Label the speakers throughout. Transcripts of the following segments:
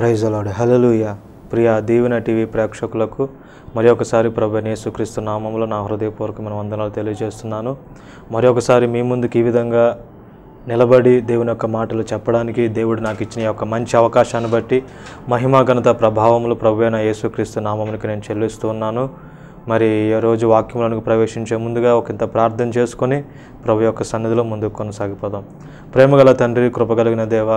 Speaker 1: praise అలాడు హలలుయ ప్రియ దీవెన TV ప్రేక్షకులకు మరి ఒకసారి ప్రభు యేసుక్రీస్తు నామంలో నా హృదయపూర్వకమైన వందనాలు తెలియజేస్తున్నాను మరి ఒకసారి మీ ముందుకు ఈ విధంగా నిలబడి దేవుని యొక్క మాటలు చెప్పడానికి దేవుడు నాకు ఇచ్చిన ఈ యొక్క మంచి అవకాశాన్ని బట్టి మహిమా ఘనత ప్రభావములు ప్రభు అయిన యేసుక్రీస్తు నామమునికి నేను చెల్లిస్తూ ఉన్నాను మరి ఈ రోజు వాక్యంలోనికి ప్రవేశించే ముందుగా ఒక ఇంత ప్రార్థన చేసుకొని ప్రభు యొక్క సన్నిధిలో ముందుకు కొనసాగిపోదాం ప్రేమగల తండ్రి కృపగలిగిన దేవ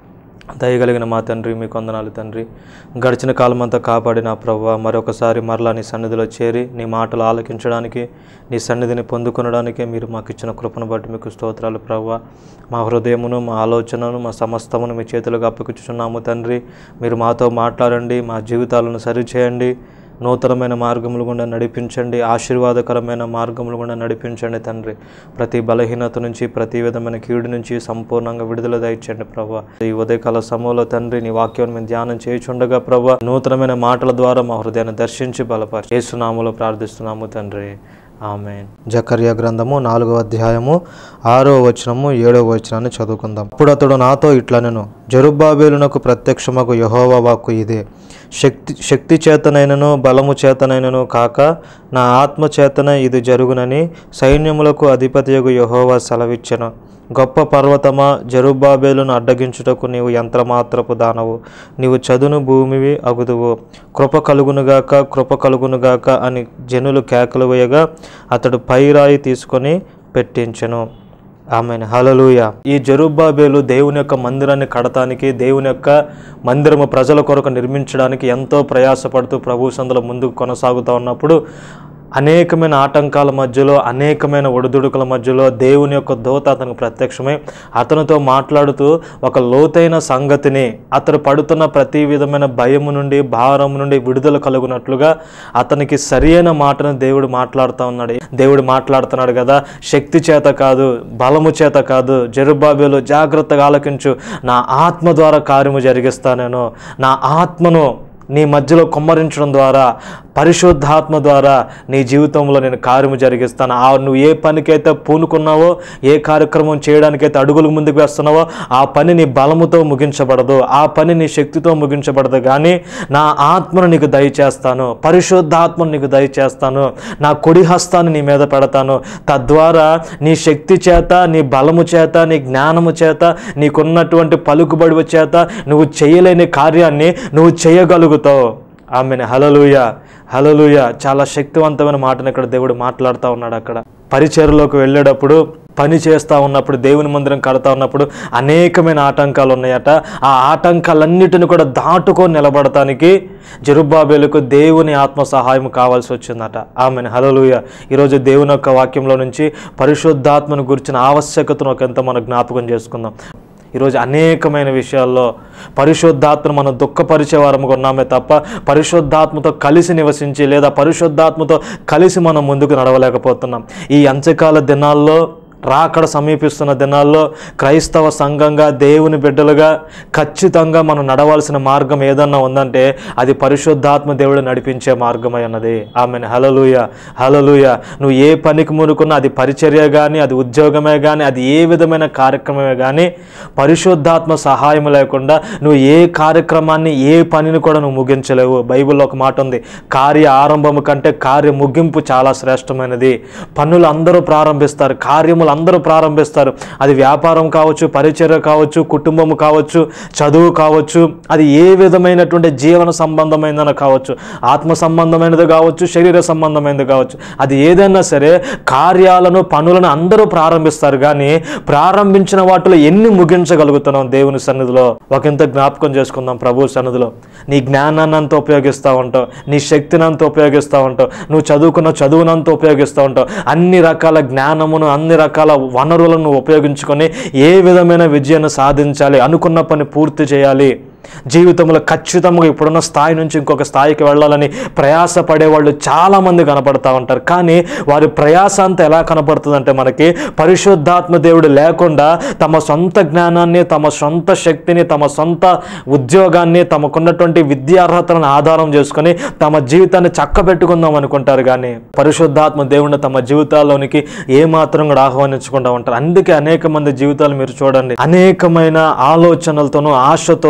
Speaker 1: దయగలిగిన మా తండ్రి మీ కొందనాలు తండ్రి గడిచిన కాలం అంతా కాపాడిన ప్రభు మరొకసారి మరలా నీ సన్నిధిలో చేరి నీ మాటలు ఆలకించడానికి నీ సన్నిధిని పొందుకొనడానికే మీరు మాకు ఇచ్చిన కృపను బట్టి మీకు స్తోత్రాలు ప్రభు మా హృదయమును మా ఆలోచనను మా సమస్తమును మీ చేతులకు అప్పగించుచున్నాము తండ్రి మీరు మాతో మాట్లాడండి మా జీవితాలను సరిచేయండి నూతనమైన మార్గములు గుండా నడిపించండి ఆశీర్వాదకరమైన మార్గములు గుండా నడిపించండి తండ్రి ప్రతి బలహీనత నుంచి ప్రతి విధమైన కీడు నుంచి సంపూర్ణంగా విడుదల దయచండి ప్రభా ఈ ఉదయకాల సమయంలో తండ్రి నీ వాక్యం మేము ధ్యానం చేయుచుండగా ప్రభా నూతనమైన మాటల ద్వారా మా హృదయాన్ని దర్శించి బలపరిచి యేసునామములో ప్రార్థిస్తున్నాము తండ్రి ఆమె జకర్య గ్రంథము నాలుగో అధ్యాయము ఆరో వచనము ఏడో వచనాన్ని చదువుకుందాం అప్పుడు అతడు నాతో ఇట్లా నేను జరుబ్బాబేలునకు ప్రత్యక్షమకు యహోవా వాక్కు ఇదే శక్తి శక్తి చేతనైనను బలము చేతనైనను కాక నా ఆత్మ చేతన ఇది జరుగునని సైన్యములకు అధిపతియగు యహోవా సెలవిచ్చెను గొప్ప పర్వతమా జరుబ్బాబేలును అడ్డగించుటకు నీవు యంత్రమాత్రపు దానవు నీవు చదును భూమివి అగుదువు కృప కలుగునుగాక కృప కలుగునుగాక అని జనులు కేకలు వేయగా అతడు పైరాయి తీసుకొని పెట్టించెను ఆమె హలలుయ ఈ జరుబ్బాబేలు దేవుని యొక్క మందిరాన్ని కడటానికి దేవుని యొక్క మందిరము ప్రజల కొరకు నిర్మించడానికి ఎంతో ప్రయాసపడుతూ ప్రభు సందులో ముందుకు కొనసాగుతూ ఉన్నప్పుడు అనేకమైన ఆటంకాల మధ్యలో అనేకమైన ఒడిదుడుకుల మధ్యలో దేవుని యొక్క దోత అతనికి ప్రత్యక్షమై అతనితో మాట్లాడుతూ ఒక లోతైన సంగతిని అతడు పడుతున్న ప్రతి విధమైన భయము నుండి భారం నుండి విడుదల కలుగునట్లుగా అతనికి సరియైన మాటను దేవుడు మాట్లాడుతూ ఉన్నాడు దేవుడు మాట్లాడుతున్నాడు కదా శక్తి చేత కాదు బలము చేత కాదు జరుబాబేలు జాగ్రత్తగా ఆలకించు నా ఆత్మ ద్వారా కార్యము జరిగిస్తా నేను నా ఆత్మను నీ మధ్యలో కుమ్మరించడం ద్వారా పరిశుద్ధాత్మ ద్వారా నీ జీవితంలో నేను కార్యము జరిగిస్తాను ఆ నువ్వు ఏ పనికైతే పూనుకున్నావో ఏ కార్యక్రమం చేయడానికైతే అడుగులు ముందుకు వేస్తున్నావో ఆ పని నీ బలముతో ముగించబడదు ఆ పని నీ శక్తితో ముగించబడదు కానీ నా ఆత్మను నీకు దయచేస్తాను పరిశుద్ధాత్మను నీకు దయచేస్తాను నా కుడి హస్తాన్ని నీ మీద పెడతాను తద్వారా నీ శక్తి చేత నీ బలము చేత నీ జ్ఞానము చేత నీకున్నటువంటి పలుకుబడి చేత నువ్వు చేయలేని కార్యాన్ని నువ్వు చేయగలుగుతావు ఆమెను హలలుయ హలలుయ చాలా శక్తివంతమైన మాటను ఇక్కడ దేవుడు మాట్లాడుతూ ఉన్నాడు అక్కడ పరిచయలోకి వెళ్ళేటప్పుడు పని చేస్తూ ఉన్నప్పుడు దేవుని మందిరం కడతా ఉన్నప్పుడు అనేకమైన ఆటంకాలు ఉన్నాయట ఆ ఆటంకాలన్నిటిని కూడా దాటుకొని నిలబడటానికి జరుబ్బాబేలకు దేవుని ఆత్మ సహాయం కావాల్సి వచ్చిందట ఆమెను హలలుయ ఈరోజు దేవుని యొక్క వాక్యంలో నుంచి పరిశుద్ధాత్మను గురించిన ఆవశ్యకతను ఒక ఎంత మనం జ్ఞాపకం చేసుకుందాం ఈరోజు అనేకమైన విషయాల్లో పరిశుద్ధాత్మను మనం దుఃఖపరిచే వారముగా ఉన్నామే తప్ప పరిశుద్ధాత్మతో కలిసి నివసించి లేదా పరిశుద్ధాత్మతో కలిసి మనం ముందుకు నడవలేకపోతున్నాం ఈ అంత్యకాల దినాల్లో రాకడ సమీపిస్తున్న దినాల్లో క్రైస్తవ సంఘంగా దేవుని బిడ్డలుగా ఖచ్చితంగా మనం నడవాల్సిన మార్గం ఏదన్నా ఉందంటే అది పరిశుద్ధాత్మ దేవుడు నడిపించే మార్గమై ఉన్నది ఆమె హలలుయ హలలుయ నువ్వు ఏ పనికి మునుకున్నా అది పరిచర్య కానీ అది ఉద్యోగమే కానీ అది ఏ విధమైన కార్యక్రమమే కానీ పరిశుద్ధాత్మ సహాయం లేకుండా నువ్వు ఏ కార్యక్రమాన్ని ఏ పనిని కూడా నువ్వు ముగించలేవు బైబిల్లో ఒక మాట ఉంది కార్య ఆరంభము కంటే కార్య ముగింపు చాలా శ్రేష్టమైనది పనులు అందరూ ప్రారంభిస్తారు కార్యములు అందరూ ప్రారంభిస్తారు అది వ్యాపారం కావచ్చు పరిచర్య కావచ్చు కుటుంబం కావచ్చు చదువు కావచ్చు అది ఏ విధమైనటువంటి జీవన సంబంధమైనది కావచ్చు ఆత్మ సంబంధమైనది కావచ్చు శరీర సంబంధమైనది కావచ్చు అది ఏదైనా సరే కార్యాలను పనులను అందరూ ప్రారంభిస్తారు కానీ ప్రారంభించిన వాటిలో ఎన్ని ముగించగలుగుతున్నాం దేవుని సన్నిధిలో ఒకంత జ్ఞాపకం చేసుకుందాం ప్రభు సన్నిధిలో నీ జ్ఞానాన్ని అంతా ఉపయోగిస్తూ ఉంటావు నీ శక్తిని అంతా ఉపయోగిస్తూ ఉంటావు నువ్వు చదువుకున్న చదువునంతా ఉపయోగిస్తూ ఉంటావు అన్ని రకాల జ్ఞానమును అన్ని రకాల వనరులను ఉపయోగించుకొని ఏ విధమైన విజయాన్ని సాధించాలి అనుకున్న పని పూర్తి చేయాలి జీవితంలో ఖచ్చితంగా ఇప్పుడున్న స్థాయి నుంచి ఇంకొక స్థాయికి వెళ్ళాలని ప్రయాస పడేవాళ్ళు చాలామంది కనపడతా ఉంటారు కానీ వారి ప్రయాస అంతా ఎలా కనపడుతుందంటే మనకి పరిశుద్ధాత్మ దేవుడు లేకుండా తమ సొంత జ్ఞానాన్ని తమ సొంత శక్తిని తమ సొంత ఉద్యోగాన్ని తమకున్నటువంటి విద్యార్హతలను ఆధారం చేసుకొని తమ జీవితాన్ని చక్కబెట్టుకుందాం అనుకుంటారు కానీ పరిశుద్ధాత్మ దేవుడిని తమ జీవితాల్లోనికి ఏమాత్రం కూడా ఆహ్వానించకుండా ఉంటారు అందుకే అనేక మంది జీవితాలు మీరు చూడండి అనేకమైన ఆలోచనలతోనూ ఆశతోనూ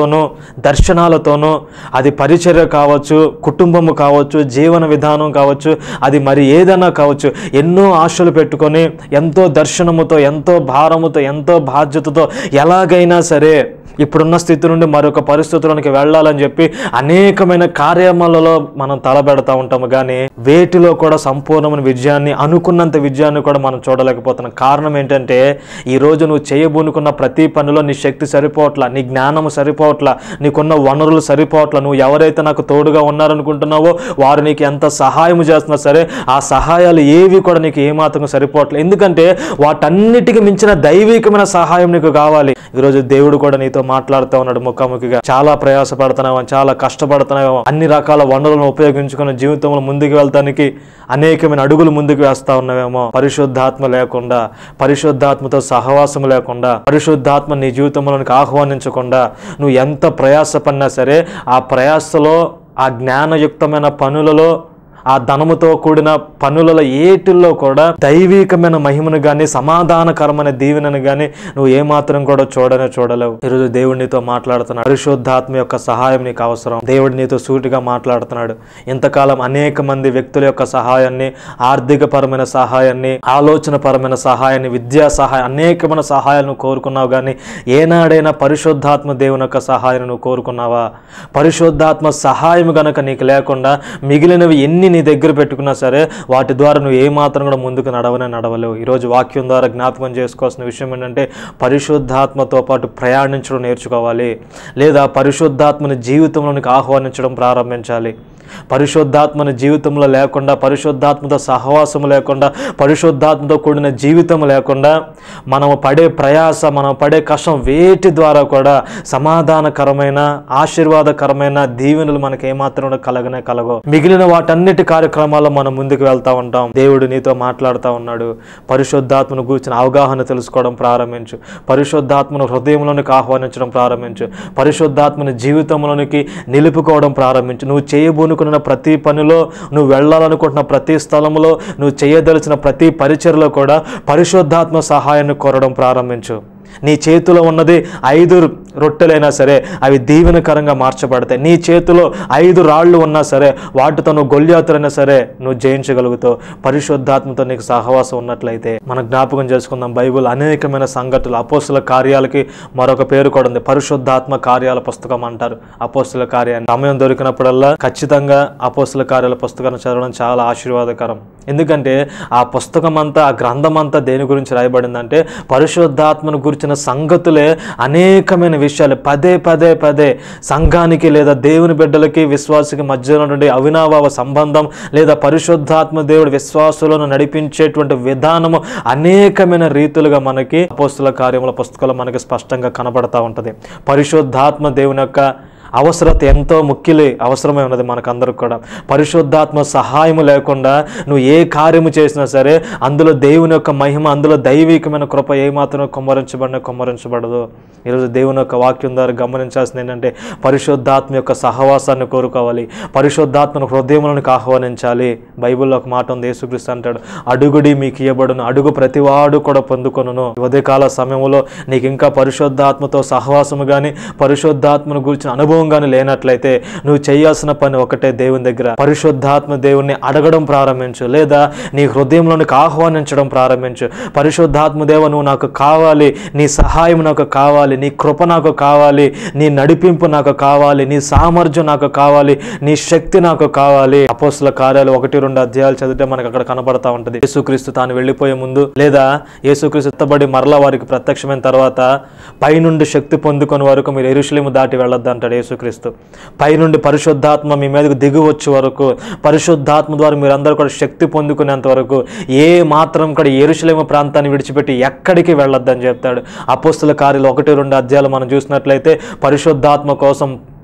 Speaker 1: దర్శనాలతోనూ అది పరిచర్య కావచ్చు కుటుంబము కావచ్చు జీవన విధానం కావచ్చు అది మరి ఏదైనా కావచ్చు ఎన్నో ఆశలు పెట్టుకొని ఎంతో దర్శనముతో ఎంతో భారముతో ఎంతో బాధ్యతతో ఎలాగైనా సరే ఇప్పుడున్న స్థితి నుండి మరొక పరిస్థితుల్లోకి వెళ్ళాలని చెప్పి అనేకమైన కార్యక్రమాలలో మనం తలబెడతా ఉంటాము కానీ వేటిలో కూడా సంపూర్ణమైన విజయాన్ని అనుకున్నంత విజయాన్ని కూడా మనం చూడలేకపోతున్నాం కారణం ఏంటంటే ఈ రోజు నువ్వు చేయబూనుకున్న ప్రతి పనిలో నీ శక్తి సరిపోవట్లా నీ జ్ఞానము సరిపోవట్లా నీకున్న వనరులు సరిపోవట్లా నువ్వు ఎవరైతే నాకు తోడుగా ఉన్నారనుకుంటున్నావో వారు నీకు ఎంత సహాయం చేస్తున్నా సరే ఆ సహాయాలు ఏవి కూడా నీకు ఏమాత్రం సరిపోవట్లేదు ఎందుకంటే వాటన్నిటికి మించిన దైవికమైన సహాయం నీకు కావాలి ఈరోజు దేవుడు కూడా నీతో మాట్లాడుతూ ఉన్నాడు ముఖాముఖిగా చాలా ప్రయాసపడుతున్నావు చాలా కష్టపడుతున్నావు అన్ని రకాల వనరులను ఉపయోగించుకుని జీవితంలో ముందుకు వెళ్తానికి అనేకమైన అడుగులు ముందుకు వేస్తా ఉన్నావేమో పరిశుద్ధాత్మ లేకుండా పరిశుద్ధాత్మతో సహవాసం లేకుండా పరిశుద్ధాత్మ నీ జీవితంలోనికి ఆహ్వానించకుండా నువ్వు ఎంత ప్రయాసపడినా సరే ఆ ప్రయాసలో ఆ జ్ఞానయుక్తమైన పనులలో ఆ ధనముతో కూడిన పనులలో ఏటిల్లో కూడా దైవికమైన మహిమను కానీ సమాధానకరమైన దీవెనను కానీ నువ్వు ఏమాత్రం కూడా చూడనే చూడలేవు ఈరోజు దేవుడు నీతో మాట్లాడుతున్నాడు పరిశుద్ధాత్మ యొక్క సహాయం నీకు అవసరం దేవుడు నీతో సూటిగా మాట్లాడుతున్నాడు ఇంతకాలం అనేక మంది వ్యక్తుల యొక్క సహాయాన్ని ఆర్థికపరమైన సహాయాన్ని ఆలోచనపరమైన సహాయాన్ని విద్యా సహాయం అనేకమైన సహాయాలను కోరుకున్నావు కానీ ఏనాడైనా పరిశుద్ధాత్మ దేవుని యొక్క సహాయాన్ని నువ్వు కోరుకున్నావా పరిశుద్ధాత్మ సహాయం గనక నీకు లేకుండా మిగిలినవి ఎన్ని నీ దగ్గర పెట్టుకున్నా సరే వాటి ద్వారా నువ్వు ఏమాత్రం కూడా ముందుకు నడవనే నడవలేవు ఈరోజు వాక్యం ద్వారా జ్ఞాపకం చేసుకోవాల్సిన విషయం ఏంటంటే పరిశుద్ధాత్మతో పాటు ప్రయాణించడం నేర్చుకోవాలి లేదా పరిశుద్ధాత్మని జీవితంలోనికి ఆహ్వానించడం ప్రారంభించాలి పరిశుద్ధాత్మని జీవితంలో లేకుండా పరిశుద్ధాత్మతో సహవాసం లేకుండా పరిశుద్ధాత్మతో కూడిన జీవితం లేకుండా మనము పడే ప్రయాస మనం పడే కష్టం వేటి ద్వారా కూడా సమాధానకరమైన ఆశీర్వాదకరమైన దీవెనలు మనకి ఏమాత్రం కూడా కలగనే కలగవు మిగిలిన వాటన్నిటి కార్యక్రమాల్లో మనం ముందుకు వెళ్తా ఉంటాం దేవుడు నీతో మాట్లాడుతూ ఉన్నాడు పరిశుద్ధాత్మను కూర్చుని అవగాహన తెలుసుకోవడం ప్రారంభించు పరిశుద్ధాత్మను హృదయంలోనికి ఆహ్వానించడం ప్రారంభించు పరిశుద్ధాత్మని జీవితంలోనికి నిలుపుకోవడం ప్రారంభించు నువ్వు చేయబోనుకున్న ప్రతి పనిలో నువ్వు వెళ్ళాలనుకుంటున్న ప్రతి స్థలంలో నువ్వు చేయదలిచిన ప్రతి పరిచయలో కూడా పరిశుద్ధాత్మ సహాయాన్ని కోరడం ప్రారంభించు నీ చేతిలో ఉన్నది ఐదు రొట్టెలైనా సరే అవి దీవెనకరంగా మార్చబడతాయి నీ చేతిలో ఐదు రాళ్ళు ఉన్నా సరే వాటితో నువ్వు గొల్యాతులైనా సరే నువ్వు జయించగలుగుతావు పరిశుద్ధాత్మతో నీకు సహవాసం ఉన్నట్లయితే మనం జ్ఞాపకం చేసుకుందాం బైబిల్ అనేకమైన సంఘటనలు అపోస్తుల కార్యాలకి మరొక పేరు కూడా ఉంది పరిశుద్ధాత్మ కార్యాల పుస్తకం అంటారు అపోస్తుల కార్యాన్ని సమయం దొరికినప్పుడల్లా ఖచ్చితంగా అపోస్తుల కార్యాల పుస్తకాన్ని చదవడం చాలా ఆశీర్వాదకరం ఎందుకంటే ఆ పుస్తకం అంతా ఆ గ్రంథం అంతా దేని గురించి రాయబడిందంటే పరిశుద్ధాత్మను గురించిన సంగతులే అనేకమైన విషయాలు పదే పదే పదే సంఘానికి లేదా దేవుని బిడ్డలకి విశ్వాసకి మధ్యలో నుండి అవినాభావ సంబంధం లేదా పరిశుద్ధాత్మ దేవుడు విశ్వాసులను నడిపించేటువంటి విధానము అనేకమైన రీతులుగా మనకి అపోస్తుల కార్యముల పుస్తకాలు మనకి స్పష్టంగా కనబడతా ఉంటుంది పరిశుద్ధాత్మ దేవుని యొక్క అవసరత ఎంతో ముఖ్యలే అవసరమై ఉన్నది మనకందరికి కూడా పరిశుద్ధాత్మ సహాయము లేకుండా నువ్వు ఏ కార్యము చేసినా సరే అందులో దేవుని యొక్క మహిమ అందులో దైవికమైన కృప ఏమాత్రం కుమ్మరించబడిన కుమ్మరించబడదు ఈరోజు దేవుని యొక్క వాక్యం ద్వారా గమనించాల్సింది ఏంటంటే పరిశుద్ధాత్మ యొక్క సహవాసాన్ని కోరుకోవాలి పరిశుద్ధాత్మను హృదయంలోనికి ఆహ్వానించాలి బైబిల్లో ఒక మాట ఉంది యేసుక్రీస్తు అంటాడు అడుగుడి మీకు ఇవ్వబడును అడుగు ప్రతివాడు కూడా పొందుకొనును ఈ ఉదయకాల సమయంలో నీకు ఇంకా పరిశుద్ధాత్మతో సహవాసము కానీ పరిశుద్ధాత్మను గురించిన అనుభవం కానీ లేనట్లయితే నువ్వు చేయాల్సిన పని ఒకటే దేవుని దగ్గర పరిశుద్ధాత్మ దేవుణ్ణి అడగడం ప్రారంభించు లేదా నీ హృదయంలోనికి ఆహ్వానించడం ప్రారంభించు పరిశుద్ధాత్మ దేవ నువ్వు నాకు కావాలి నీ సహాయం నాకు కావాలి నీ కృప నాకు కావాలి నీ నడిపింపు నాకు కావాలి నీ సామర్థ్యం నాకు కావాలి నీ శక్తి నాకు కావాలి అపోస్తుల కార్యాలు ఒకటి రెండు అధ్యాయాలు చదివితే మనకు అక్కడ కనబడతా ఉంటది యేసుక్రీస్తు తాను వెళ్ళిపోయే ముందు లేదా యేసుక్రీస్తు ఎత్తబడి మరలా వారికి ప్రత్యక్షమైన తర్వాత పైనుండి శక్తి పొందుకొని వరకు మీరు ఎరుషులేము దాటి వెళ్ళొద్దు అంటాడు యేసుక్రీస్తు పైనుండి పరిశుద్ధాత్మ మీ మీదకు దిగి వచ్చే వరకు పరిశుద్ధాత్మ ద్వారా మీరందరూ కూడా శక్తి పొందుకునేంత వరకు ఏ మాత్రం కూడా ఎరుషులేము ప్రాంతాన్ని విడిచిపెట్టి ఎక్కడికి వెళ్ళొద్దని చెప్తాడు అపోస్తుల కార్యాలు ఒకటి రెండు అధ్యాయాలు మనం చూసినట్లయితే పరిశుద్ధాత్మ కోసం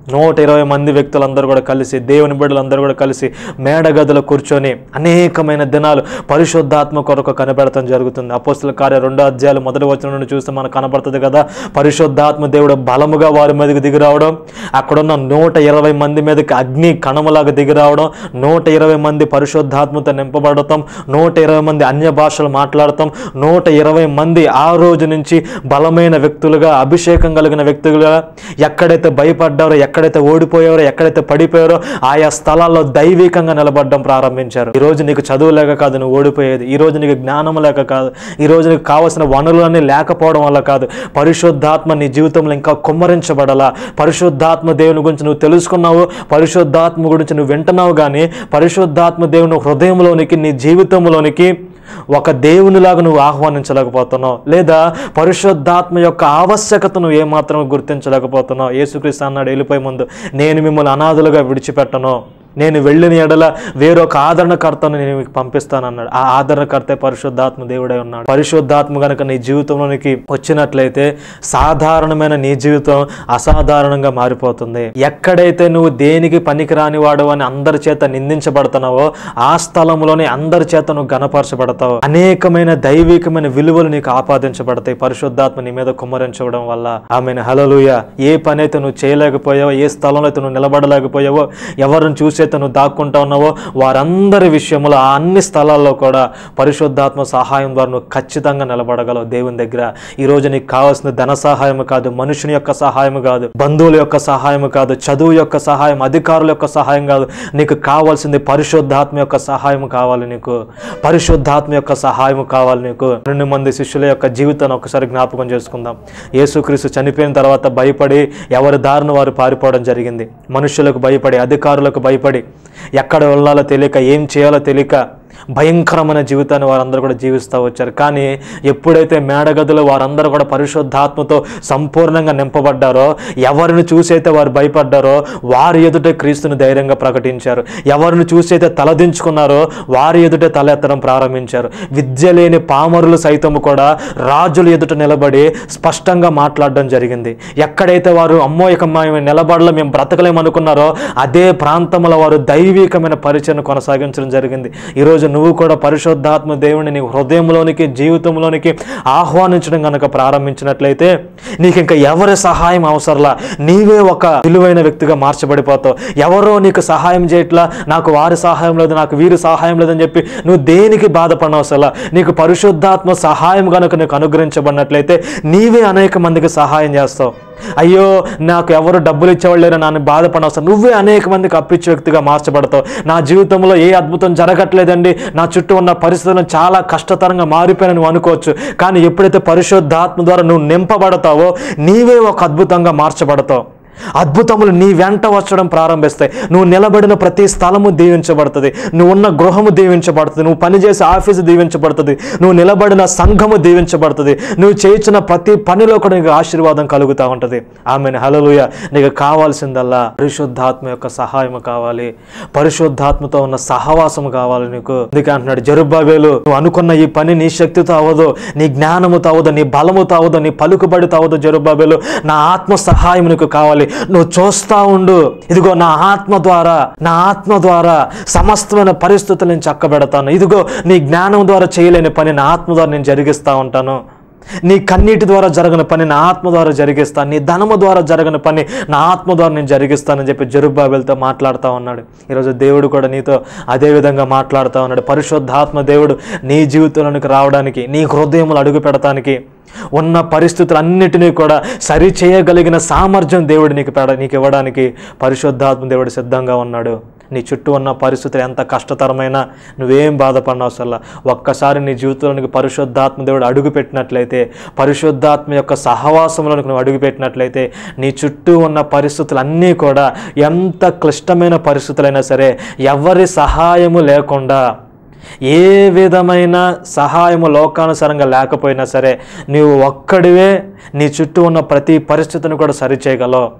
Speaker 1: నూట ఇరవై మంది వ్యక్తులందరూ కూడా కలిసి దేవుని బిడ్డలందరూ కూడా కలిసి మేడగదిలో కూర్చొని అనేకమైన దినాలు పరిశుద్ధాత్మ కొరకు కనబడటం జరుగుతుంది అపోస్తుల కార్య రెండో అధ్యాయాలు మొదటి వచనం నుండి చూస్తే మనకు కనబడుతుంది కదా పరిశుద్ధాత్మ దేవుడు బలముగా వారి మీదకి దిగి రావడం అక్కడున్న నూట ఇరవై మంది మీదకి అగ్ని కణములాగా దిగి రావడం నూట ఇరవై మంది పరిశుద్ధాత్మతో నింపబడటం నూట ఇరవై మంది అన్య భాషలు మాట్లాడటం నూట ఇరవై మంది ఆ రోజు నుంచి బలమైన వ్యక్తులుగా అభిషేకం కలిగిన వ్యక్తులుగా ఎక్కడైతే భయపడ్డారో ఎక్కడైతే ఓడిపోయారో ఎక్కడైతే పడిపోయారో ఆయా స్థలాల్లో దైవికంగా నిలబడడం ప్రారంభించారు ఈ రోజు నీకు చదువు లేక కాదు నువ్వు ఓడిపోయేది ఈ రోజు నీకు జ్ఞానం లేక కాదు ఈ రోజు నీకు కావలసిన వనరులన్నీ లేకపోవడం వల్ల కాదు పరిశుద్ధాత్మ నీ జీవితంలో ఇంకా కుమ్మరించబడాలా పరిశుద్ధాత్మ దేవుని గురించి నువ్వు తెలుసుకున్నావు పరిశుద్ధాత్మ గురించి నువ్వు వింటున్నావు కానీ పరిశుద్ధాత్మ దేవుని హృదయంలోనికి నీ జీవితంలోనికి ఒక దేవునిలాగా నువ్వు ఆహ్వానించలేకపోతున్నావు లేదా పరిశుద్ధాత్మ యొక్క ఆవశ్యకతను ఏమాత్రం గుర్తించలేకపోతున్నావు యేసుక్రీస్తు అన్నాడు వెళ్ళిపోయే ముందు నేను మిమ్మల్ని అనాథులుగా విడిచిపెట్టను నేను వెళ్ళిన ఎడల వేరొక ఆదరణకర్తను నేను మీకు పంపిస్తానన్నాడు ఆ ఆదరణకర్తే పరిశుద్ధాత్మ దేవుడై ఉన్నాడు పరిశుద్ధాత్మ గనుక నీ జీవితంలోనికి వచ్చినట్లయితే సాధారణమైన నీ జీవితం అసాధారణంగా మారిపోతుంది ఎక్కడైతే నువ్వు దేనికి పనికిరాని వాడు అని అందరి చేత నిందించబడుతున్నావో ఆ స్థలంలోనే అందరి చేత నువ్వు గణపరచబడతావు అనేకమైన దైవికమైన విలువలు నీకు ఆపాదించబడతాయి పరిశుద్ధాత్మ నీ మీద కుమ్మరించడం వల్ల ఆమె హలలుయ ఏ పని అయితే నువ్వు చేయలేకపోయావో ఏ స్థలంలో అయితే నువ్వు నిలబడలేకపోయావో ఎవరిని చూసైతే నువ్వు దాక్కుంటా ఉన్నావో వారందరి విషయంలో ఆ అన్ని స్థలాల్లో కూడా పరిశుద్ధాత్మ సహాయం ద్వారా నువ్వు ఖచ్చితంగా నిలబడగలవు దేవుని దగ్గర ఈ రోజు నీకు కావాల్సిన ధన సహాయం కాదు మనుషుని యొక్క సహాయం కాదు బంధువుల యొక్క సహాయం కాదు చదువు యొక్క సహాయం అధికారుల యొక్క సహాయం కాదు నీకు కావాల్సింది పరిశుద్ధాత్మ యొక్క సహాయం కావాలి నీకు పరిశుద్ధాత్మ యొక్క సహాయం కావాలి నీకు రెండు మంది శిష్యుల యొక్క జీవితాన్ని ఒకసారి జ్ఞాపకం చేసుకుందాం యేసుక్రీస్తు చనిపోయిన తర్వాత భయపడి ఎవరి దారిని వారు పారిపోవడం జరిగింది మనుషులకు భయపడి అధికారులకు భయపడి ఎక్కడ వెళ్ళాలో తెలియక ఏం చేయాలో తెలియక భయంకరమైన జీవితాన్ని వారందరూ కూడా జీవిస్తూ వచ్చారు కానీ ఎప్పుడైతే మేడగదిలో వారందరూ కూడా పరిశుద్ధాత్మతో సంపూర్ణంగా నింపబడ్డారో ఎవరిని చూసైతే వారు భయపడ్డారో వారి ఎదుట క్రీస్తుని ధైర్యంగా ప్రకటించారు ఎవరిని చూసైతే తలదించుకున్నారో వారి ఎదుట తల ఎత్తడం ప్రారంభించారు విద్య లేని పామరులు సైతము కూడా రాజుల ఎదుట నిలబడి స్పష్టంగా మాట్లాడడం జరిగింది ఎక్కడైతే వారు అమ్మో ఇక మేము నిలబడలో మేము బ్రతకలేమనుకున్నారో అదే ప్రాంతంలో వారు దైవికమైన పరిచయం కొనసాగించడం జరిగింది ఈరోజు నువ్వు కూడా పరిశుద్ధాత్మ దేవుని నీ హృదయంలోనికి జీవితంలోనికి ఆహ్వానించడం కనుక ప్రారంభించినట్లయితే నీకు ఇంకా ఎవరి సహాయం అవసరంలా నీవే ఒక విలువైన వ్యక్తిగా మార్చబడిపోతావు ఎవరో నీకు సహాయం చేయట్లా నాకు వారి సహాయం లేదు నాకు వీరి సహాయం లేదని చెప్పి నువ్వు దేనికి బాధపడనవసరంలా నీకు పరిశుద్ధాత్మ సహాయం కనుక నీకు అనుగ్రహించబడినట్లయితే నీవే అనేక మందికి సహాయం చేస్తావు అయ్యో నాకు ఎవరు డబ్బులు ఇచ్చేవాళ్ళు లేరు నన్ను బాధపడవసరం నువ్వే అనేక మందికి అప్పిచ్చే వ్యక్తిగా మార్చబడతావు నా జీవితంలో ఏ అద్భుతం జరగట్లేదండి నా చుట్టూ ఉన్న పరిస్థితులను చాలా కష్టతరంగా మారిపోయిన నువ్వు అనుకోవచ్చు కానీ ఎప్పుడైతే పరిశుద్ధాత్మ ద్వారా నువ్వు నింపబడతావో నీవే ఒక అద్భుతంగా మార్చబడతావు అద్భుతములు నీ వెంట వచ్చడం ప్రారంభిస్తాయి నువ్వు నిలబడిన ప్రతి స్థలము దీవించబడుతుంది నువ్వు ఉన్న గృహము దీవించబడుతుంది నువ్వు పనిచేసే ఆఫీసు దీవించబడుతుంది నువ్వు నిలబడిన సంఘము దీవించబడుతుంది నువ్వు చేయించిన ప్రతి పనిలో కూడా నీకు ఆశీర్వాదం కలుగుతూ ఉంటుంది ఆమెను హలలుయ నీకు కావాల్సిందల్లా పరిశుద్ధాత్మ యొక్క సహాయం కావాలి పరిశుద్ధాత్మతో ఉన్న సహవాసం కావాలి నీకు అందుకే అంటున్నాడు జరుబాబేలు నువ్వు అనుకున్న ఈ పని నీ శక్తితో అవ్వదు నీ జ్ఞానముతో అవ్వదు నీ బలముతో అవ్వదు నీ పలుకుబడితో అవ్వదు జరుబాబేలు నా ఆత్మ సహాయం నీకు కావాలి నువ్వు చూస్తా ఉండు ఇదిగో నా ఆత్మ ద్వారా నా ఆత్మ ద్వారా సమస్తమైన పరిస్థితులు నేను చక్కబెడతాను ఇదిగో నీ జ్ఞానం ద్వారా చేయలేని పని నా ఆత్మ ద్వారా నేను జరిగిస్తూ ఉంటాను నీ కన్నీటి ద్వారా జరగని పని నా ఆత్మ ద్వారా జరిగిస్తాను నీ ధనము ద్వారా జరగని పని నా ఆత్మ ద్వారా నేను జరిగిస్తానని చెప్పి జరుబాబెల్తో మాట్లాడుతూ ఉన్నాడు ఈరోజు దేవుడు కూడా నీతో అదే విధంగా మాట్లాడుతూ ఉన్నాడు పరిశుద్ధాత్మ దేవుడు నీ జీవితంలోనికి రావడానికి నీ హృదయములు అడుగు పెడతానికి ఉన్న పరిస్థితులన్నిటినీ కూడా సరి చేయగలిగిన సామర్థ్యం దేవుడు నీకు పెడ నీకు ఇవ్వడానికి పరిశుద్ధాత్మ దేవుడు సిద్ధంగా ఉన్నాడు నీ చుట్టూ ఉన్న పరిస్థితులు ఎంత కష్టతరమైనా నువ్వేం బాధపడినవసల్లా ఒక్కసారి నీ జీవితంలోనికి పరిశుద్ధాత్మ దేవుడు అడుగు పెట్టినట్లయితే పరిశుద్ధాత్మ యొక్క సహవాసంలోనికి నువ్వు అడుగు పెట్టినట్లయితే నీ చుట్టూ ఉన్న పరిస్థితులన్నీ కూడా ఎంత క్లిష్టమైన పరిస్థితులైనా సరే ఎవరి సహాయము లేకుండా ఏ విధమైన సహాయము లోకానుసారంగా లేకపోయినా సరే నీవు ఒక్కడివే నీ చుట్టూ ఉన్న ప్రతి పరిస్థితిని కూడా సరిచేయగలవు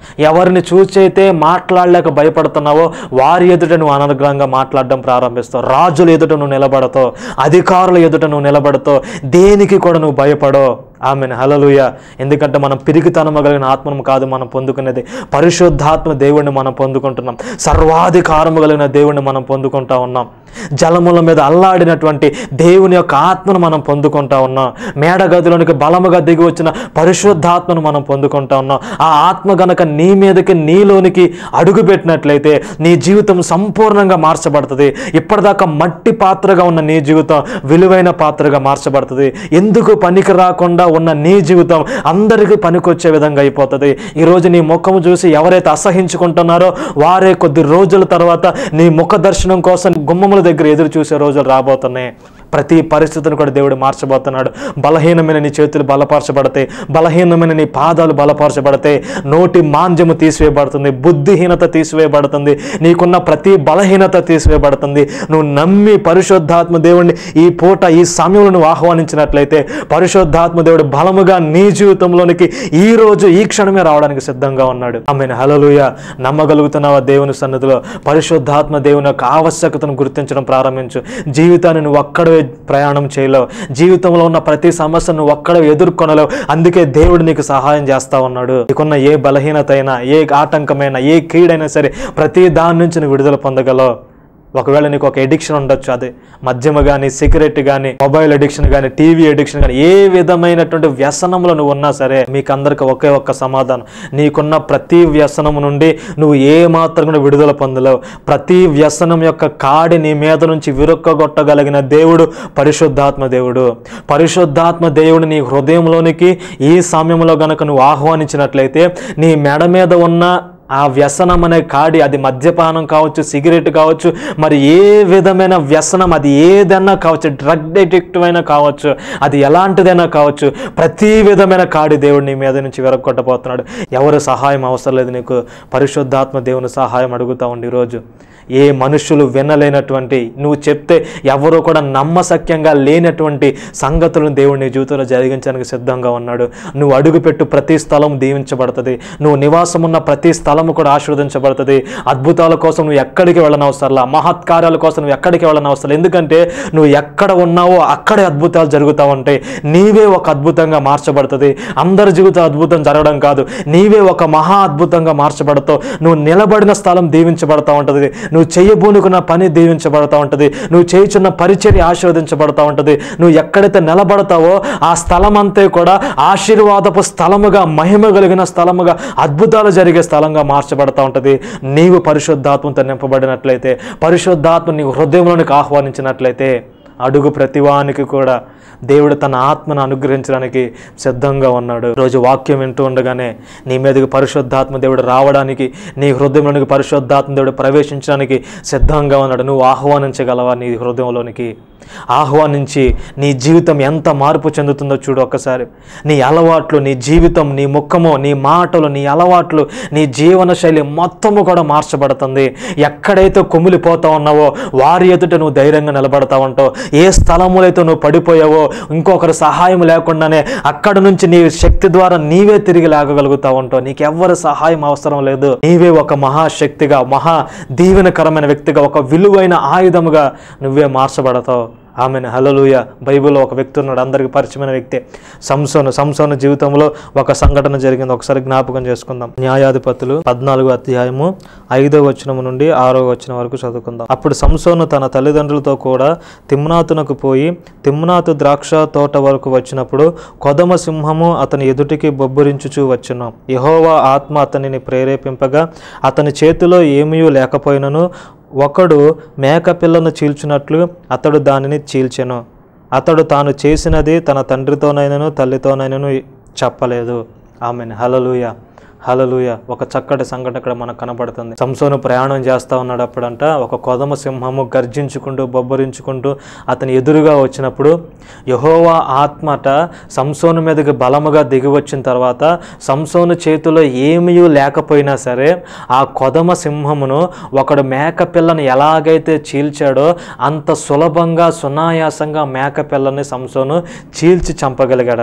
Speaker 1: ఎవరిని చూచైతే మాట్లాడలేక భయపడుతున్నావో వారి ఎదుట నువ్వు అనర్గ్రంగా మాట్లాడడం ప్రారంభిస్తావు రాజుల ఎదుట నువ్వు నిలబడతావు అధికారుల ఎదుట నువ్వు నిలబడతావు దేనికి కూడా నువ్వు భయపడో ఆమె హలలుయ ఎందుకంటే మనం పిరిగితనము కలిగిన ఆత్మను కాదు మనం పొందుకునేది పరిశుద్ధాత్మ దేవుడిని మనం పొందుకుంటున్నాం సర్వాధికారము కలిగిన దేవుడిని మనం పొందుకుంటా ఉన్నాం జలముల మీద అల్లాడినటువంటి దేవుని యొక్క ఆత్మను మనం పొందుకుంటా ఉన్నాం మేడగదిలోనికి బలముగా దిగి వచ్చిన పరిశుద్ధాత్మను మనం పొందుకుంటా ఉన్నాం ఆ ఆత్మ గనక నీ మీదకి నీలోనికి అడుగుపెట్టినట్లయితే నీ జీవితం సంపూర్ణంగా మార్చబడుతుంది ఇప్పటిదాకా మట్టి పాత్రగా ఉన్న నీ జీవితం విలువైన పాత్రగా మార్చబడుతుంది ఎందుకు పనికి రాకుండా ఉన్న నీ జీవితం అందరికీ పనికొచ్చే విధంగా అయిపోతుంది ఈరోజు నీ ముఖము చూసి ఎవరైతే అసహించుకుంటున్నారో వారే కొద్ది రోజుల తర్వాత నీ ముఖ దర్శనం కోసం గుమ్మముల దగ్గర ఎదురు చూసే రోజులు రాబోతున్నాయి ప్రతి పరిస్థితిని కూడా దేవుడు మార్చబోతున్నాడు బలహీనమైన నీ చేతులు బలపరచబడతాయి బలహీనమైన నీ పాదాలు బలపరచబడతాయి నోటి మాంద్యము తీసివేయబడుతుంది బుద్ధిహీనత తీసివేయబడుతుంది నీకున్న ప్రతి బలహీనత తీసివేయబడుతుంది నువ్వు నమ్మి పరిశుద్ధాత్మ దేవుడిని ఈ పూట ఈ సమయంలో నువ్వు ఆహ్వానించినట్లయితే పరిశుద్ధాత్మ దేవుడు బలముగా నీ జీవితంలోనికి ఈ రోజు ఈ క్షణమే రావడానికి సిద్ధంగా ఉన్నాడు ఆమె హలలుయ నమ్మగలుగుతున్నావా దేవుని సన్నిధిలో పరిశుద్ధాత్మ దేవుని యొక్క ఆవశ్యకతను గుర్తించడం ప్రారంభించు జీవితాన్ని నువ్వు ఒక్కడే ప్రయాణం చేయలేవు జీవితంలో ఉన్న ప్రతి సమస్యను నువ్వు ఒక్కడే ఎదుర్కొనలేవు అందుకే దేవుడు నీకు సహాయం చేస్తా ఉన్నాడు నీకున్న ఏ బలహీనత అయినా ఏ ఆటంకమైనా ఏ కీడైనా సరే ప్రతి దాని నుంచి నువ్వు విడుదల పొందగలవు ఒకవేళ నీకు ఒక ఎడిక్షన్ ఉండొచ్చు అది మద్యము కానీ సిగరెట్ కానీ మొబైల్ ఎడిక్షన్ కానీ టీవీ ఎడిక్షన్ కానీ ఏ విధమైనటువంటి వ్యసనంలో నువ్వు ఉన్నా సరే మీకు అందరికి ఒకే ఒక్క సమాధానం నీకున్న ప్రతి వ్యసనం నుండి నువ్వు ఏ మాత్రం కూడా విడుదల పొందలేవు ప్రతి వ్యసనం యొక్క కాడి నీ మీద నుంచి విరుక్కగొట్టగలిగిన దేవుడు పరిశుద్ధాత్మ దేవుడు పరిశుద్ధాత్మ దేవుడు నీ హృదయంలోనికి ఈ సమయంలో గనక నువ్వు ఆహ్వానించినట్లయితే నీ మెడ మీద ఉన్న ఆ వ్యసనం అనే కాడి అది మద్యపానం కావచ్చు సిగరెట్ కావచ్చు మరి ఏ విధమైన వ్యసనం అది ఏదైనా కావచ్చు డ్రగ్ అడిక్టివ్ అయినా కావచ్చు అది ఎలాంటిదైనా కావచ్చు ప్రతి విధమైన కాడి దేవుడు నీ మీద నుంచి విరగొట్టబోతున్నాడు ఎవరు సహాయం అవసరం లేదు నీకు పరిశుద్ధాత్మ దేవుని సహాయం అడుగుతా ఉండి ఈరోజు ఏ మనుషులు వినలేనటువంటి నువ్వు చెప్తే ఎవరో కూడా నమ్మసక్యంగా లేనటువంటి సంగతులను దేవుడు నీ జీవితంలో జరిగించడానికి సిద్ధంగా ఉన్నాడు నువ్వు అడుగుపెట్టు ప్రతి స్థలం దీవించబడుతుంది నువ్వు నివాసం ఉన్న ప్రతి స్థలము కూడా ఆశీర్వదించబడుతుంది అద్భుతాల కోసం నువ్వు ఎక్కడికి వెళ్ళనవసరంలా మహత్కార్యాల కోసం నువ్వు ఎక్కడికి వెళ్ళనవసరం ఎందుకంటే నువ్వు ఎక్కడ ఉన్నావో అక్కడే అద్భుతాలు జరుగుతూ ఉంటాయి నీవే ఒక అద్భుతంగా మార్చబడుతుంది అందరి జీవితం అద్భుతం జరగడం కాదు నీవే ఒక మహా అద్భుతంగా మార్చబడతావు నువ్వు నిలబడిన స్థలం దీవించబడతా ఉంటుంది నువ్వు చేయబోనుకున్న పని దీవించబడతా ఉంటుంది నువ్వు చేయుచున్న పరిచర్య ఆశీర్వదించబడతా ఉంటుంది నువ్వు ఎక్కడైతే నిలబడతావో ఆ స్థలం అంతే కూడా ఆశీర్వాదపు స్థలముగా మహిమ కలిగిన స్థలముగా అద్భుతాలు జరిగే స్థలంగా మార్చబడతా ఉంటుంది నీవు పరిశుద్ధాత్మతో నింపబడినట్లయితే పరిశుద్ధాత్మ నీవు హృదయంలోనికి ఆహ్వానించినట్లయితే అడుగు ప్రతివానికి కూడా దేవుడు తన ఆత్మను అనుగ్రహించడానికి సిద్ధంగా ఉన్నాడు రోజు వాక్యం వింటూ ఉండగానే నీ మీదకి పరిశుద్ధాత్మ దేవుడు రావడానికి నీ హృదయంలోనికి పరిశుద్ధాత్మ దేవుడు ప్రవేశించడానికి సిద్ధంగా ఉన్నాడు నువ్వు ఆహ్వానించగలవా నీ హృదయంలోనికి ఆహ్వానించి నీ జీవితం ఎంత మార్పు చెందుతుందో చూడు ఒక్కసారి నీ అలవాట్లు నీ జీవితం నీ ముఖము నీ మాటలు నీ అలవాట్లు నీ జీవన శైలి మొత్తము కూడా మార్చబడుతుంది ఎక్కడైతే కుమిలిపోతా ఉన్నావో వారి ఎదుట నువ్వు ధైర్యంగా నిలబడతా ఉంటావు ఏ స్థలములైతే నువ్వు పడిపోయావో ఇంకొకరి సహాయం లేకుండానే అక్కడ నుంచి నీ శక్తి ద్వారా నీవే తిరిగి లాగగలుగుతా ఉంటావు నీకెవ్వరి సహాయం అవసరం లేదు నీవే ఒక మహాశక్తిగా మహా దీవెనకరమైన వ్యక్తిగా ఒక విలువైన ఆయుధముగా నువ్వే మార్చబడతావు ఆమెను హలలుయ బైబిల్లో ఒక వ్యక్తి ఉన్నాడు అందరికి పరిచయమైన వ్యక్తి సంసోను సంసోను జీవితంలో ఒక సంఘటన జరిగింది ఒకసారి జ్ఞాపకం చేసుకుందాం న్యాయాధిపతులు పద్నాలుగో అధ్యాయము ఐదో వచనము నుండి ఆరో వచనం వరకు చదువుకుందాం అప్పుడు సంసోను తన తల్లిదండ్రులతో కూడా తిమ్నాతునకు పోయి తిమ్నాతు ద్రాక్ష తోట వరకు వచ్చినప్పుడు కొదమ సింహము అతని ఎదుటికి బొబ్బరించుచూ వచ్చును యహోవా ఆత్మ అతనిని ప్రేరేపింపగా అతని చేతిలో ఏమీ లేకపోయినను ఒకడు మేకపిల్లను చీల్చినట్లు అతడు దానిని చీల్చెను అతడు తాను చేసినది తన తండ్రితోనైనను తల్లితోనైనను చెప్పలేదు ఆమెను హలలుయ హలలుయ ఒక చక్కటి సంఘటన ఇక్కడ మనకు కనపడుతుంది సంసోను ప్రయాణం చేస్తా ఉన్నాడు అప్పుడంట ఒక కొదమ సింహము గర్జించుకుంటూ బొబ్బరించుకుంటూ అతని ఎదురుగా వచ్చినప్పుడు యహోవా ఆత్మట సంసోను మీదకి బలముగా దిగి వచ్చిన తర్వాత సంసోను చేతిలో ఏమీ లేకపోయినా సరే ఆ కొదమ సింహమును ఒకడు మేక పిల్లని ఎలాగైతే చీల్చాడో అంత సులభంగా సునాయాసంగా మేక పిల్లని సంసోను చీల్చి చంపగలిగాడట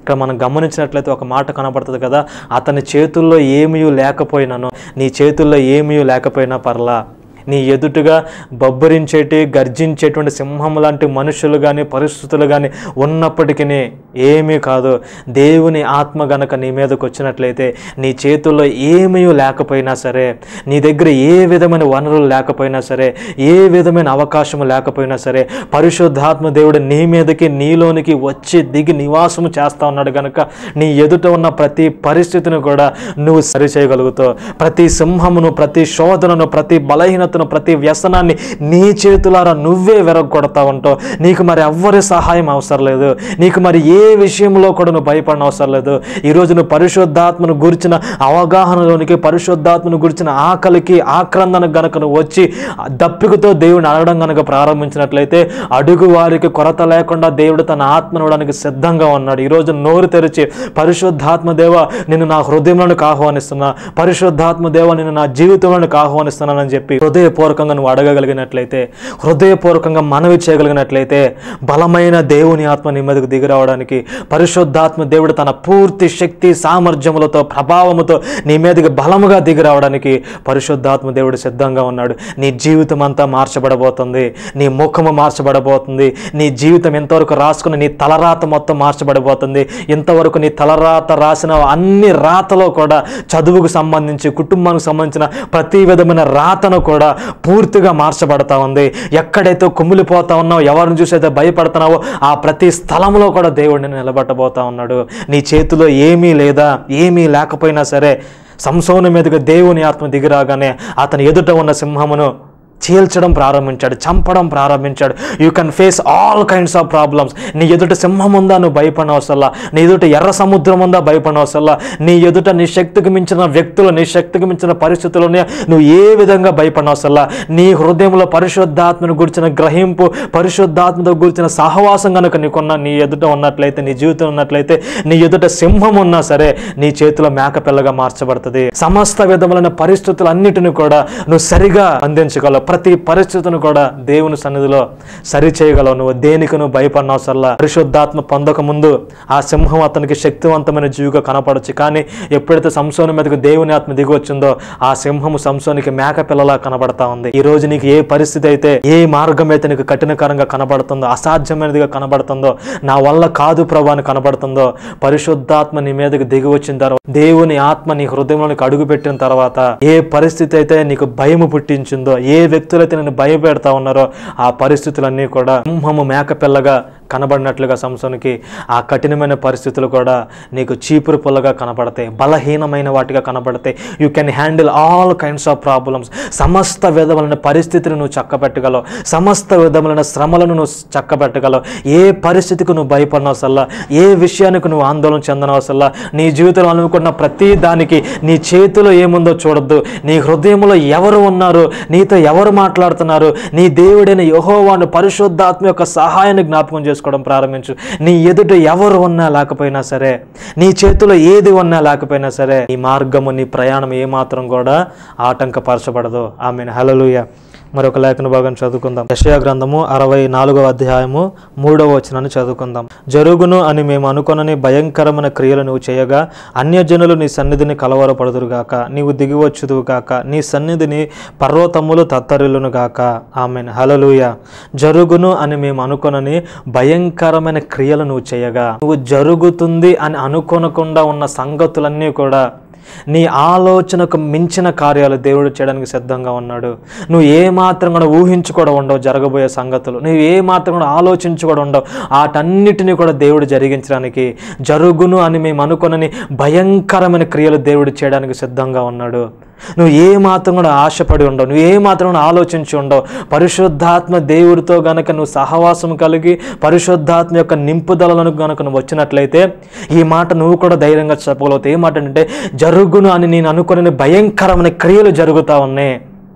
Speaker 1: ఇక్కడ మనం గమనించినట్లయితే ఒక మాట కనబడుతుంది కదా అతని చేతుల్లో ఏమీ లేకపోయినాను నీ చేతుల్లో ఏమీ లేకపోయినా పర్లా నీ ఎదుటగా బొబ్బరించేటి గర్జించేటువంటి సింహం లాంటి మనుషులు కానీ పరిస్థితులు కానీ ఉన్నప్పటికీ ఏమీ కాదు దేవుని ఆత్మ గనక నీ మీదకి వచ్చినట్లయితే నీ చేతుల్లో ఏమీ లేకపోయినా సరే నీ దగ్గర ఏ విధమైన వనరులు లేకపోయినా సరే ఏ విధమైన అవకాశం లేకపోయినా సరే పరిశుద్ధాత్మ దేవుడు నీ మీదకి నీలోనికి వచ్చి దిగి నివాసము చేస్తా ఉన్నాడు గనక నీ ఎదుట ఉన్న ప్రతి పరిస్థితిని కూడా నువ్వు సరిచేయగలుగుతావు ప్రతి సింహమును ప్రతి శోధనను ప్రతి బలహీనతను ప్రతి వ్యసనాన్ని నీ చేతులారా నువ్వే విరగొడతా ఉంటావు నీకు మరి ఎవ్వరి సహాయం అవసరం లేదు నీకు మరి ఏ విషయంలో కూడా నువ్వు భయపడిన అవసరం లేదు ఈరోజు నువ్వు పరిశుద్ధాత్మను గురించిన అవగాహనలోనికి పరిశుద్ధాత్మను గురించిన ఆకలికి ఆక్రందన గనక నువ్వు వచ్చి ఆ దప్పికతో దేవుని అడగడం గనక ప్రారంభించినట్లయితే అడుగు వారికి కొరత లేకుండా దేవుడు తన ఆత్మను ఇవ్వడానికి సిద్ధంగా ఉన్నాడు ఈరోజు నోరు తెరిచి పరిశుద్ధాత్మ దేవ నేను నా హృదయంలోనికి ఆహ్వానిస్తున్నా పరిశుద్ధాత్మ దేవ నేను నా జీవితంలోనికి ఆహ్వానిస్తున్నానని చెప్పి హృదయపూర్వకంగా నువ్వు అడగగలిగినట్లయితే హృదయపూర్వకంగా మనవి చేయగలిగినట్లయితే బలమైన దేవుని ఆత్మ నీ మీదకు దిగి రావడానికి పరిశుద్ధాత్మ దేవుడు తన పూర్తి శక్తి సామర్థ్యములతో ప్రభావముతో నీ మీదకి బలముగా దిగి రావడానికి పరిశుద్ధాత్మ దేవుడు సిద్ధంగా ఉన్నాడు నీ జీవితం అంతా మార్చబడబోతుంది నీ ముఖము మార్చబడబోతుంది నీ జీవితం ఎంతవరకు రాసుకున్న నీ తలరాత మొత్తం మార్చబడబోతుంది ఇంతవరకు నీ తలరాత రాసిన అన్ని రాతలో కూడా చదువుకు సంబంధించి కుటుంబానికి సంబంధించిన ప్రతి విధమైన రాతను కూడా పూర్తిగా మార్చబడతా ఉంది ఎక్కడైతే కుమిలిపోతా ఉన్నావో ఎవరిని చూసి అయితే భయపడుతున్నావో ఆ ప్రతి స్థలంలో కూడా దేవుడిని నిలబెట్టబోతా ఉన్నాడు నీ చేతిలో ఏమీ లేదా ఏమీ లేకపోయినా సరే సంసోను మీదుగా దేవుని ఆత్మ దిగిరాగానే అతని ఎదుట ఉన్న సింహమును చీల్చడం ప్రారంభించాడు చంపడం ప్రారంభించాడు you can face all kinds of problems నీ ఎదుట సింహం ఉందా నువ్వు భయపడవసల్లా నీ ఎదుట ఎర్ర సముద్రం ఉందా భయపడవసల్లా నీ ఎదుట నీ శక్తికి మించిన వ్యక్తులు నీ శక్తికి మించిన పరిస్థితుల్లోనే నువ్వు ఏ విధంగా భయపడవసల్లా నీ హృదయంలో పరిశుద్ధాత్మను గురించిన గ్రహింపు పరిశుద్ధాత్మతో గురించిన సహవాసం కనుక నీకున్న నీ ఎదుట ఉన్నట్లయితే నీ జీవితం ఉన్నట్లయితే నీ ఎదుట సింహం ఉన్నా సరే నీ చేతిలో మేకపిల్లగా మార్చబడుతుంది సమస్త విధములైన పరిస్థితులన్నిటిని కూడా నువ్వు సరిగా అందించగలవు ప్రతి పరిస్థితిని కూడా దేవుని సన్నిధిలో సరి చేయగలవు నువ్వు దేనికి నువ్వు భయపడినవసల్లా పరిశుద్ధాత్మ పొందక ముందు ఆ సింహం అతనికి శక్తివంతమైన జీవిగా కనపడచ్చు కానీ ఎప్పుడైతే సంసోని మీదకు దేవుని ఆత్మ దిగి వచ్చిందో ఆ సింహము సంసోనికి మేక పిల్లలా కనబడతా ఉంది ఈ రోజు నీకు ఏ పరిస్థితి అయితే ఏ మార్గం అయితే నీకు కఠినకరంగా కనబడుతుందో అసాధ్యమైనదిగా కనబడుతుందో నా వల్ల కాదు ప్రభు అని కనబడుతుందో పరిశుద్ధాత్మ నీ మీదకి దిగి వచ్చిన తర్వాత దేవుని ఆత్మ నీ హృదయంలోనికి అడుగు పెట్టిన తర్వాత ఏ పరిస్థితి అయితే నీకు భయము పుట్టించిందో ఏ వ్యక్తులైతే నేను భయపెడతా ఉన్నారో ఆ పరిస్థితులన్నీ కూడా సింహము మేకపిల్లగా కనబడినట్లుగా సంసోనికి ఆ కఠినమైన పరిస్థితులు కూడా నీకు చీపురు పుల్లగా కనబడతాయి బలహీనమైన వాటిగా కనబడతాయి you can handle all kinds of problems సమస్త విధములైన పరిస్థితిని నువ్వు చక్కబెట్టగలవు సమస్త విధములైన శ్రమలను నువ్వు చక్కబెట్టగలవు ఏ పరిస్థితికి నువ్వు భయపడినవసల్లా ఏ విషయానికి నువ్వు ఆందోళన చెందనవసల్లా నీ జీవితంలో అనుకున్న ప్రతి దానికి నీ చేతిలో ఏముందో చూడొద్దు నీ హృదయంలో ఎవరు ఉన్నారు నీతో ఎవరు మాట్లాడుతున్నారు నీ దేవుడైన యహోవాను పరిశుద్ధాత్మ యొక్క సహాయాన్ని జ్ఞాపకం చేసుకోవడం ప్రారంభించు నీ ఎదుట ఎవరు ఉన్నా లేకపోయినా సరే నీ చేతిలో ఏది ఉన్నా లేకపోయినా సరే నీ మార్గము నీ ప్రయాణం ఏమాత్రం కూడా ఆటంకపరచబడదు ఆమె హలలుయ మరొక లేఖన భాగం చదువుకుందాం యషయా గ్రంథము అరవై నాలుగవ అధ్యాయము మూడవ వచనాన్ని చదువుకుందాం జరుగును అని మేము అనుకొనని భయంకరమైన క్రియలు నువ్వు చేయగా అన్యజనులు నీ సన్నిధిని కలవరపడుదురుగాక నీవు దిగివచ్చుదువు గాక నీ సన్నిధిని పర్వతములు తత్తరిల్లును గాక ఆమెన్ హలలుయ జరుగును అని మేము అనుకొనని భయంకరమైన క్రియలు నువ్వు చేయగా నువ్వు జరుగుతుంది అని అనుకొనకుండా ఉన్న సంగతులన్నీ కూడా నీ ఆలోచనకు మించిన కార్యాలు దేవుడు చేయడానికి సిద్ధంగా ఉన్నాడు నువ్వు ఏ మాత్రం కూడా ఊహించుకోవడం ఉండవు జరగబోయే సంగతులు నువ్వు ఏ మాత్రం కూడా ఆలోచించుకోవడం ఉండవు వాటన్నిటిని కూడా దేవుడు జరిగించడానికి జరుగును అని మేము అనుకొనని భయంకరమైన క్రియలు దేవుడు చేయడానికి సిద్ధంగా ఉన్నాడు నువ్వు ఏ మాత్రం కూడా ఆశపడి ఉండవు నువ్వు ఏ మాత్రం కూడా ఆలోచించి ఉండవు పరిశుద్ధాత్మ దేవుడితో గనక నువ్వు సహవాసం కలిగి పరిశుద్ధాత్మ యొక్క నింపుదలను గనక నువ్వు వచ్చినట్లయితే ఈ మాట నువ్వు కూడా ధైర్యంగా చెప్పగలుగుతావు ఏ మాట అంటే జరుగును అని నేను అనుకునే భయంకరమైన క్రియలు జరుగుతా ఉన్నాయి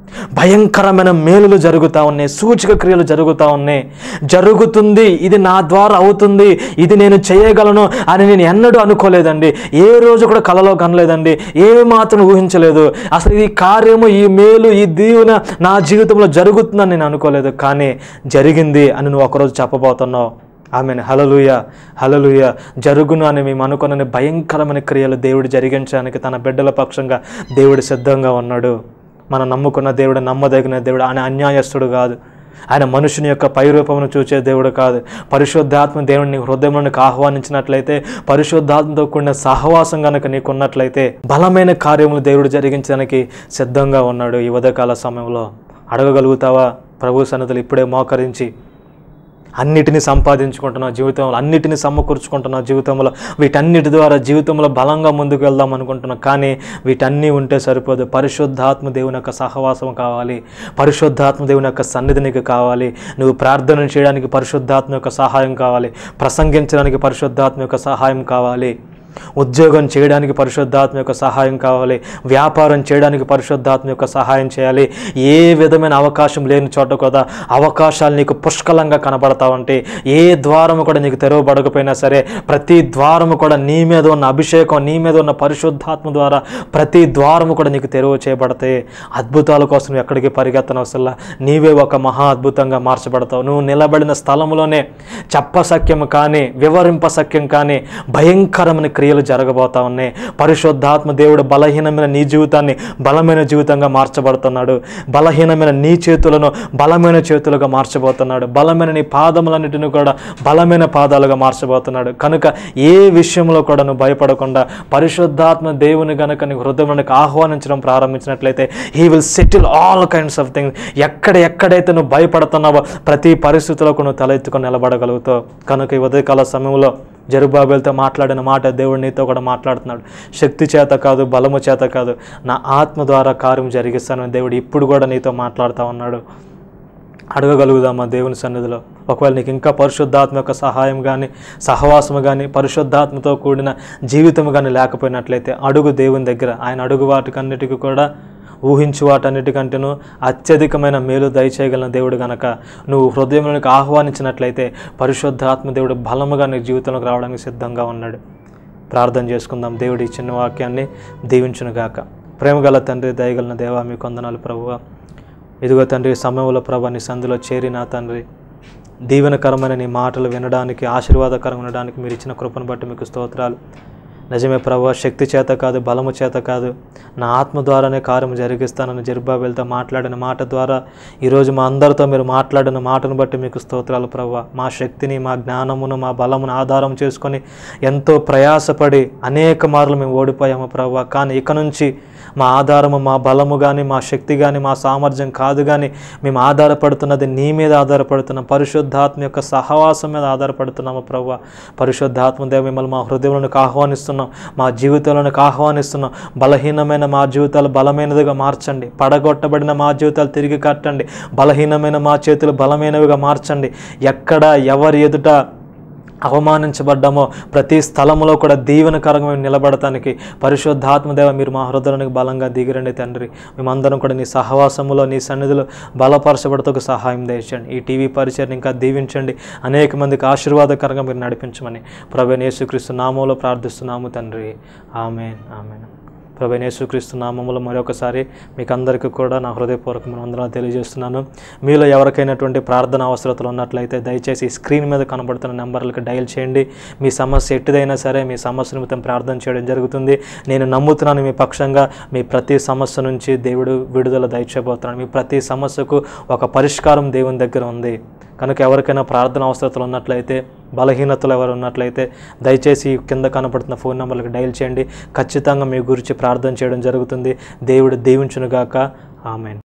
Speaker 1: భయంకరమైన మేలులు జరుగుతూ ఉన్నాయి సూచక క్రియలు జరుగుతూ ఉన్నాయి జరుగుతుంది ఇది నా ద్వారా అవుతుంది ఇది నేను చేయగలను అని నేను ఎన్నడూ అనుకోలేదండి ఏ రోజు కూడా కలలో కనలేదండి ఏ మాత్రం ఊహించలేదు అసలు ఈ కార్యము ఈ మేలు ఈ దీవెన నా జీవితంలో జరుగుతుందని నేను అనుకోలేదు కానీ జరిగింది అని నువ్వు ఒకరోజు చెప్పబోతున్నావు ఆమె హలలుయ హలలుయ జరుగును అని మేము అనుకున్న భయంకరమైన క్రియలు దేవుడు జరిగించడానికి తన బిడ్డల పక్షంగా దేవుడు సిద్ధంగా ఉన్నాడు మనం నమ్ముకున్న దేవుడు నమ్మదగిన దేవుడు ఆయన అన్యాయస్తుడు కాదు ఆయన మనుషుని యొక్క పైరూపమును చూచే దేవుడు కాదు పరిశుద్ధాత్మ దేవుడిని హృదయంలోనికి ఆహ్వానించినట్లయితే పరిశుద్ధాత్మతో కూడిన సహవాసం కనుక నీకున్నట్లయితే బలమైన కార్యములు దేవుడు జరిగించడానికి సిద్ధంగా ఉన్నాడు ఈ ఉదయకాల సమయంలో అడగగలుగుతావా ప్రభు సన్నతులు ఇప్పుడే మోకరించి అన్నిటిని సంపాదించుకుంటున్నావు జీవితంలో అన్నిటిని సమకూర్చుకుంటున్నావు జీవితంలో వీటన్నిటి ద్వారా జీవితంలో బలంగా ముందుకు వెళ్దాం అనుకుంటున్నావు కానీ వీటన్నీ ఉంటే సరిపోదు పరిశుద్ధాత్మ దేవుని యొక్క సహవాసం కావాలి పరిశుద్ధాత్మ దేవుని యొక్క సన్నిధి నీకు కావాలి నువ్వు ప్రార్థన చేయడానికి పరిశుద్ధాత్మ యొక్క సహాయం కావాలి ప్రసంగించడానికి పరిశుద్ధాత్మ యొక్క సహాయం కావాలి ఉద్యోగం చేయడానికి పరిశుద్ధాత్మ యొక్క సహాయం కావాలి వ్యాపారం చేయడానికి పరిశుద్ధాత్మ యొక్క సహాయం చేయాలి ఏ విధమైన అవకాశం లేని చోట కూడా అవకాశాలు నీకు పుష్కలంగా కనబడతావంటే ఏ ద్వారము కూడా నీకు తెరవబడకపోయినా సరే ప్రతి ద్వారము కూడా నీ మీద ఉన్న అభిషేకం నీ మీద ఉన్న పరిశుద్ధాత్మ ద్వారా ప్రతి ద్వారము కూడా నీకు తెరువు చేయబడతాయి అద్భుతాల కోసం నువ్వు ఎక్కడికి పరిగెత్తనవసల్లా నీవే ఒక మహా అద్భుతంగా మార్చబడతావు నువ్వు నిలబడిన స్థలంలోనే చెప్పసక్యం కానీ వివరింపసక్యం కానీ భయంకరమైన క్రియలు జరగబోతా ఉన్నాయి పరిశుద్ధాత్మ దేవుడు బలహీనమైన నీ జీవితాన్ని బలమైన జీవితంగా మార్చబడుతున్నాడు బలహీనమైన నీ చేతులను బలమైన చేతులుగా మార్చబోతున్నాడు బలమైన నీ పాదములన్నిటిని కూడా బలమైన పాదాలుగా మార్చబోతున్నాడు కనుక ఏ విషయంలో కూడా నువ్వు భయపడకుండా పరిశుద్ధాత్మ దేవుని గనక నీ హృదయంలోకి ఆహ్వానించడం ప్రారంభించినట్లయితే he will settle all kinds of things ఎక్కడ ఎక్కడైతే నువ్వు భయపడుతున్నావో ప్రతి పరిస్థితులకు నువ్వు తలెత్తుకొని నిలబడగలుగుతావు కనుక ఈ ఉదయకాల సమయంలో జరుబాబేలతో మాట్లాడిన మాట దేవుడు నీతో కూడా మాట్లాడుతున్నాడు శక్తి చేత కాదు బలము చేత కాదు నా ఆత్మ ద్వారా కార్యం జరిగిస్తానని దేవుడు ఇప్పుడు కూడా నీతో మాట్లాడుతూ ఉన్నాడు అడగగలుగుదామా దేవుని సన్నిధిలో ఒకవేళ నీకు ఇంకా పరిశుద్ధాత్మ యొక్క సహాయం కానీ సహవాసము కానీ పరిశుద్ధాత్మతో కూడిన జీవితం కానీ లేకపోయినట్లయితే అడుగు దేవుని దగ్గర ఆయన అడుగు వాటికన్నిటికీ కూడా ఊహించు వాటన్నిటికంటేనూ అత్యధికమైన మేలు దయచేయగలిగిన దేవుడు గనక నువ్వు హృదయంలోనికి ఆహ్వానించినట్లయితే పరిశుద్ధాత్మ దేవుడు బలముగా నీ జీవితంలోకి రావడానికి సిద్ధంగా ఉన్నాడు ప్రార్థన చేసుకుందాం దేవుడి ఈ చిన్న వాక్యాన్ని దీవించునుగాక ప్రేమగల తండ్రి దయగలిన దేవా మీ కొందనాలు ప్రభువా ఇదిగో తండ్రి ఈ సమయంలో ప్రభా నీ సందులో చేరిన తండ్రి దీవెనకరమైన నీ మాటలు వినడానికి ఆశీర్వాదకరం వినడానికి మీరు ఇచ్చిన కృపను బట్టి మీకు స్తోత్రాలు నిజమే ప్రభా శక్తి చేత కాదు బలము చేత కాదు నా ఆత్మ ద్వారానే కార్యం జరిగిస్తానని జరుబాబేలతో మాట్లాడిన మాట ద్వారా ఈరోజు మా అందరితో మీరు మాట్లాడిన మాటను బట్టి మీకు స్తోత్రాలు ప్రభా మా శక్తిని మా జ్ఞానమును మా బలమును ఆధారం చేసుకొని ఎంతో ప్రయాసపడి అనేక మార్లు మేము ఓడిపోయాము ప్రభా కానీ ఇక నుంచి మా ఆధారము మా బలము కానీ మా శక్తి కానీ మా సామర్థ్యం కాదు కానీ మేము ఆధారపడుతున్నది నీ మీద ఆధారపడుతున్నాం పరిశుద్ధాత్మ యొక్క సహవాసం మీద ఆధారపడుతున్నాము ప్రభు పరిశుద్ధాత్మ దేవ మిమ్మల్ని మా హృదయంలోనికి ఆహ్వానిస్తున్నాం మా జీవితంలోనికి ఆహ్వానిస్తున్నాం బలహీనమైన మా జీవితాలు బలమైనదిగా మార్చండి పడగొట్టబడిన మా జీవితాలు తిరిగి కట్టండి బలహీనమైన మా చేతులు బలమైనవిగా మార్చండి ఎక్కడ ఎవరి ఎదుట అవమానించబడ్డామో ప్రతి స్థలంలో కూడా దీవెనకరంగా మేము నిలబడటానికి పరిశుద్ధాత్మదేవ మీరు మా హృదయానికి బలంగా దిగిరండి తండ్రి మేమందరం కూడా నీ సహవాసములో నీ సన్నిధిలో బలపరచబడతకు సహాయం దయచండి ఈ టీవీ పరిచయం ఇంకా దీవించండి అనేక మందికి ఆశీర్వాదకరంగా మీరు నడిపించమని ప్రభు యేసుక్రీస్తు నామంలో ప్రార్థిస్తున్నాము తండ్రి ఆమెన్ ఆమెన్ ప్రభు యేసుక్రీస్తు నామములో మరొకసారి మీకు అందరికీ కూడా నా హృదయపూర్వకమైన వందనాలు తెలియజేస్తున్నాను మీలో ఎవరికైనటువంటి ప్రార్థన అవసరతలు ఉన్నట్లయితే దయచేసి ఈ స్క్రీన్ మీద కనబడుతున్న నెంబర్లకు డయల్ చేయండి మీ సమస్య ఎట్టిదైనా సరే మీ సమస్య నిమిత్తం ప్రార్థన చేయడం జరుగుతుంది నేను నమ్ముతున్నాను మీ పక్షంగా మీ ప్రతి సమస్య నుంచి దేవుడు విడుదల దయచేయబోతున్నాడు మీ ప్రతి సమస్యకు ఒక పరిష్కారం దేవుని దగ్గర ఉంది కనుక ఎవరికైనా ప్రార్థన అవసరతలు ఉన్నట్లయితే బలహీనతలు ఎవరు ఉన్నట్లయితే దయచేసి ఈ కింద కనపడుతున్న ఫోన్ నెంబర్లకు డయల్ చేయండి ఖచ్చితంగా మీ గురించి ప్రార్థన చేయడం జరుగుతుంది దేవుడు దీవించునుగాక ఆమెన్